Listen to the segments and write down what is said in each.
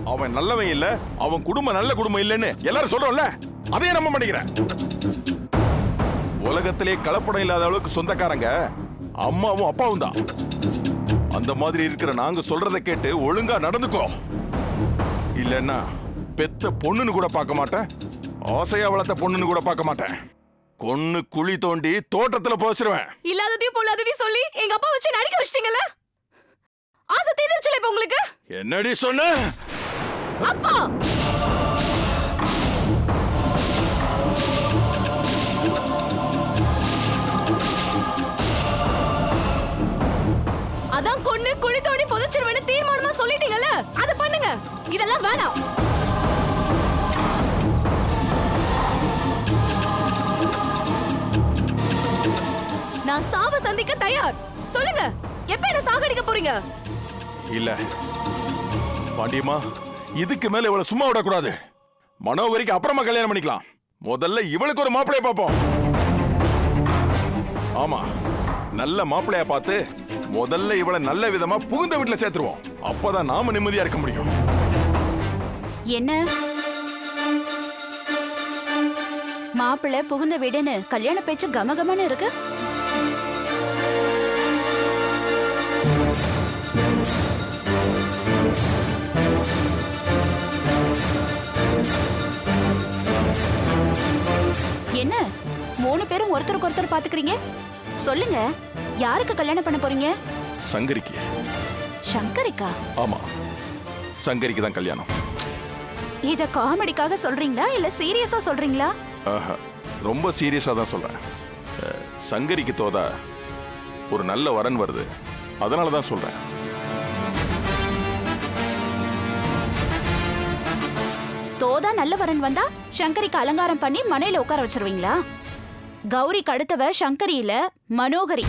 அவன் நல்லவன் இல்ல அவன் குடும்பம் நல்ல குடும்பம் இல்லைன்னு எல்லாரும் சொல்றோம்ல அதையே நம்ப மாட்டேங்கிறேன் உலகத்திலே கலப்படம் இல்லாத அளவுக்கு சொந்தக்காரங்க அம்மாவும் அப்பாவும் தான் அந்த மாதிரி இருக்கிற நாங்க சொல்றதை கேட்டு ஒழுங்கா நடந்துக்கோ இல்லைன்னா பெத்த பொண்ணுன்னு கூட பார்க்க மாட்டேன் ஆசையா வளர்த்த பொண்ணுன்னு கூட பார்க்க மாட்டேன் கொன்னு குழி தோண்டி தோட்டத்துல போச்சிருவேன் இல்லாததையும் பொல்லாததையும் சொல்லி எங்க அப்பா வச்சு நடிக்க வச்சிட்டீங்கல்ல ஆசை தீர்ந்துச்சுல இப்ப உங்களுக்கு என்னடி சொன்ன அப்பா அதான் கொன்னு குழி தோண்டி புதைச்சிருவேன்னு தீர்மானமா சொல்லிட்டீங்கல்ல அத பண்ணுங்க இதெல்லாம் வேணாம் நான் சாவ சந்திக்க தயார் சொல்லுங்க எப்ப என்ன சாகடிக்க போறீங்க இல்ல பாண்டியம்மா இதுக்கு மேல இவளை சும்மா விடக்கூடாது மனோகரிக்கு அப்புறமா கல்யாணம் பண்ணிக்கலாம் முதல்ல இவளுக்கு ஒரு மாப்பிளைய பார்ப்போம் ஆமா நல்ல மாப்பிளைய பார்த்து முதல்ல இவளை நல்ல விதமா புகுந்த வீட்டுல சேர்த்துருவோம் அப்பதான் நாம நிம்மதியா இருக்க முடியும் என்ன மாப்பிள்ளை புகுந்த வீடுன்னு கல்யாண பேச்சு கமகமன்னு இருக்கு என்ன மூணு பேரும் ஒருத்தருக்கு ஒருத்தர் பாத்துக்கிறீங்க சொல்லுங்க யாருக்கு கல்யாணம் பண்ண போறீங்க சங்கரிக்கு சங்கரிக்கா ஆமா சங்கரிக்கு தான் கல்யாணம் இத காமெடிக்காக சொல்றீங்களா இல்ல சீரியஸா சொல்றீங்களா ஆஹா, ரொம்ப சீரியஸா தான் சொல்றேன் அஹ், சங்கரிக்கு தோதா ஒரு நல்ல வரன் வருது அதனால தான் சொல்றேன் தோதா நல்ல வரன் வந்தா சங்கரிக்கு அலங்காரம் பண்ணி மனையில உட்கார வச்சிருவீங்களா கௌரிக்கு அடுத்தவ சங்கரி இல்ல மனோகரி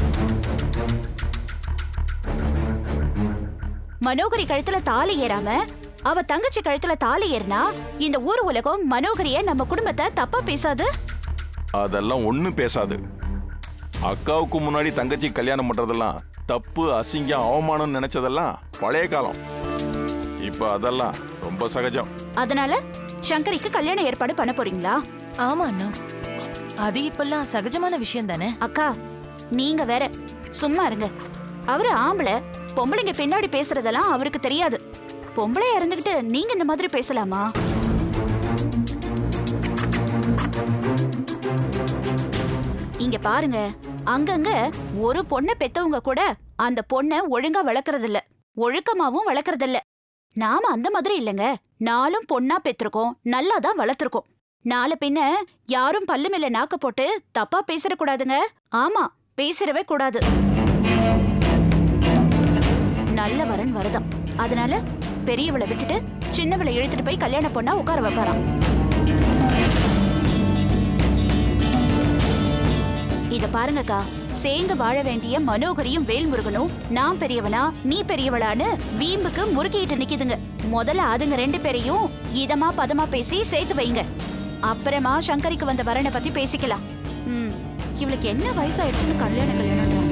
மனோகரி கழுத்துல தாலி ஏறாம அவ தங்கச்சி கழுத்துல தாலி ஏறினா இந்த ஊர் உலகம் மனோகரிய நம்ம குடும்பத்தை தப்பா பேசாது அதெல்லாம் ஒண்ணும் பேசாது அக்காவுக்கு முன்னாடி தங்கச்சி கல்யாணம் பண்றதெல்லாம் தப்பு அசிங்கம் அவமானம் நினைச்சதெல்லாம் பழைய காலம் இப்ப அதெல்லாம் ரொம்ப சகஜம் அதனால சங்கரிக்கு கல்யாண ஏற்பாடு பண்ண போறீங்களா ஆமா அண்ணா அது இப்பெல்லாம் சகஜமான விஷயம் தானே அக்கா நீங்க வேற சும்மா இருங்க அவரு ஆம்பளை பொம்பளைங்க பின்னாடி பேசுறதெல்லாம் அவருக்கு தெரியாது பொம்பளையா இருந்துகிட்டு நீங்க இந்த மாதிரி பேசலாமா இங்க பாருங்க அங்கங்க ஒரு பொண்ணை பெத்தவங்க கூட அந்த பொண்ணை ஒழுங்கா வளர்க்கறது இல்ல ஒழுக்கமாவும் வளர்க்கறது இல்ல நாம அந்த மாதிரி இல்லைங்க நாலும் பொண்ணா பெற்றிருக்கோம் நல்லா தான் வளர்த்துருக்கோம் நாளை பின்ன யாரும் பல்லு மேல நாக்க போட்டு தப்பா பேசிடக்கூடாதுங்க ஆமா பேசிடவே கூடாது நல்ல வரன் வருதாம் அதனால பெரியவளை விட்டுட்டு சின்னவளை இழுத்துட்டு போய் கல்யாண பொண்ணா உட்கார வைப்பாராம் இத பாருங்கக்கா சேர்ந்து வாழ வேண்டிய மனோகரியும் வேல்முருகனும் நான் பெரியவனா நீ பெரியவளான்னு வீம்புக்கு முறுக்கிட்டு நிக்குதுங்க முதல்ல அதுங்க ரெண்டு பேரையும் இதமா பதமா பேசி சேர்த்து வைங்க அப்புறமா சங்கரிக்கு வந்த வரனை பத்தி பேசிக்கலாம் ம் இவளுக்கு என்ன வயசாயிடுச்சுன்னு கல்யாணம் கல்யாணம்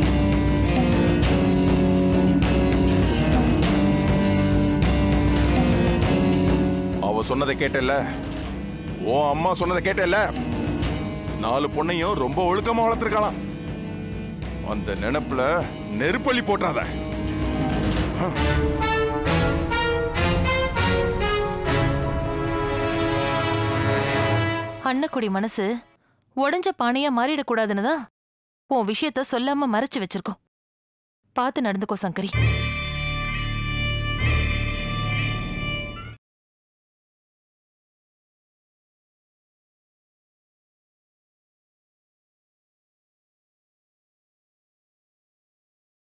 அவ சொன்னதை கேட்டல ஓ அம்மா சொன்னதை கேட்டல நாலு பொண்ணையும் ரொம்ப ஒழுக்கமா வளர்த்துருக்கலாம் அந்த நினைப்புல நெருப்பள்ளி போட்டாத அன்னக்குடி மனசு உடைஞ்ச பானையா மாறிடக்கூடாதுன்னு தான் உன் விஷயத்த சொல்லாம மறைச்சு வச்சிருக்கோம் பார்த்து நடந்துக்கோ சங்கரி